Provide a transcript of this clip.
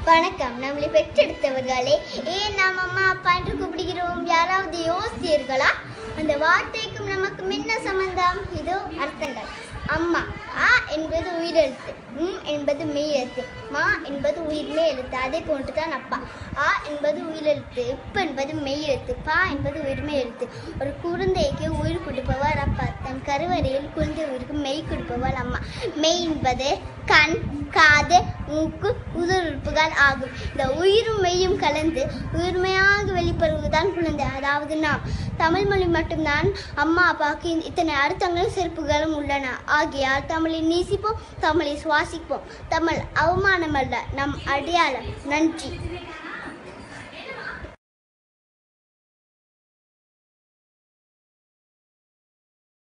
வணக்கம் நம்மளை பெற்றெடுத்தவர்களே ஏன் நாம் அம்மா அப்பா என்று கூப்பிடுகிறோம் யாராவது யோசித்தீர்களா அந்த வார்த்தைக்கும் நமக்கும் என்ன சம்பந்தம் இதோ அர்த்தங்கள் அம்மா ஆ என்பது உயிரெழுத்து ம் என்பது மெய்யெழுத்து மா என்பது உயிர்மெய் எழுத்து அதை போன்றுதான் அப்பா ஆ என்பது உயிரெழுத்து இப் என்பது மெய்யெழுத்து பா என்பது உயிர்மெய் எழுத்து ஒரு குழந்தைக்கு உயிர் கொடுப்பவர் அப்பா தன் கருவறையில் குழந்தை உயிருக்கு மெய் கொடுப்பவர் அம்மா மெய் என்பது கண் காது மூக்கு உதர் உறுப்புகள் ஆகும் இந்த உயிரும் மெய்யும் கலந்து உயிர்மையாக வெளிப்படுவதுதான் குழந்தை அதாவது நாம் தமிழ் மொழி மட்டும்தான் அம்மா அப்பாவுக்கு இந்த- இத்தனை அர்த்தங்களும் சிறப்புகளும் உள்ளன ஆகையால் தமிழை நேசிப்போம் தமிழை சுவாசிப்போம் தமிழ் அவமானமல்ல நம் அடையாளம் நன்றி